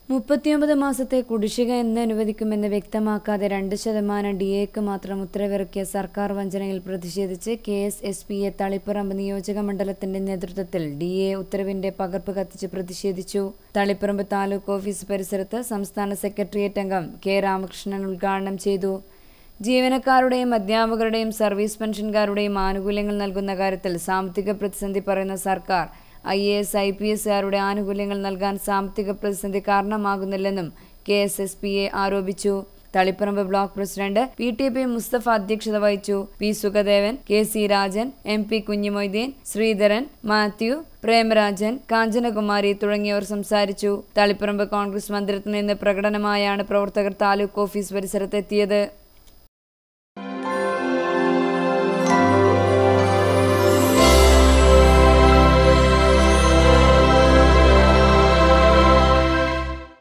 മുപ്പത്തിയൊമ്പത് മാസത്തെ കുടിശ്ശിക എന്ന് അനുവദിക്കുമെന്ന് വ്യക്തമാക്കാതെ രണ്ട് ശതമാനം ഡി എക്ക് മാത്രം ഉത്തരവിറക്കിയ സർക്കാർ വഞ്ചനയിൽ പ്രതിഷേധിച്ച് K S S P A Taliparamba നിയോജക മണ്ഡലത്തിന്റെ നേതൃത്വത്തിൽ ഡി എ ഉത്തരവിന്റെ പകർപ്പ് കത്തിച്ച് പ്രതിഷേധിച്ചു തളിപ്പറമ്പ് താലൂക്ക് ഓഫീസ് പരിസരത്ത് സംസ്ഥാന സെക്രട്ടേറിയറ്റ് അംഗം കെ രാമകൃഷ്ണൻ ഉദ്ഘാടനം ചെയ്തു ജീവനക്കാരുടെയും അധ്യാപകരുടെയും സർവീസ് പെൻഷൻകാരുടെയും ആനുകൂല്യങ്ങൾ നൽകുന്ന കാര്യത്തിൽ സാമ്പത്തിക പ്രതിസന്ധി പറയുന്ന സർക്കാർ I A S I P എസുകാരുടെ ആനുകൂല്യങ്ങൾ നൽകാൻ സാമ്പത്തിക പ്രതിസന്ധി കാരണമാകുന്നില്ലെന്നും K S S P A ആരോപിച്ചു Taliparamba block president P T P Mustafa അധ്യക്ഷത വഹിച്ചു P Sukhadevan K C Rajan M P Kunhimoideen Sreedharan Mathew Premarajan Kanchanakumari തുടങ്ങിയവർ സംസാരിച്ചു തളിപ്പറമ്പ് കോൺഗ്രസ് മന്ദിരത്തിൽ നിന്ന് പ്രകടനമായാണ് പ്രവർത്തകർ താലൂക്ക് ഓഫീസ് പരിസരത്തെത്തിയത്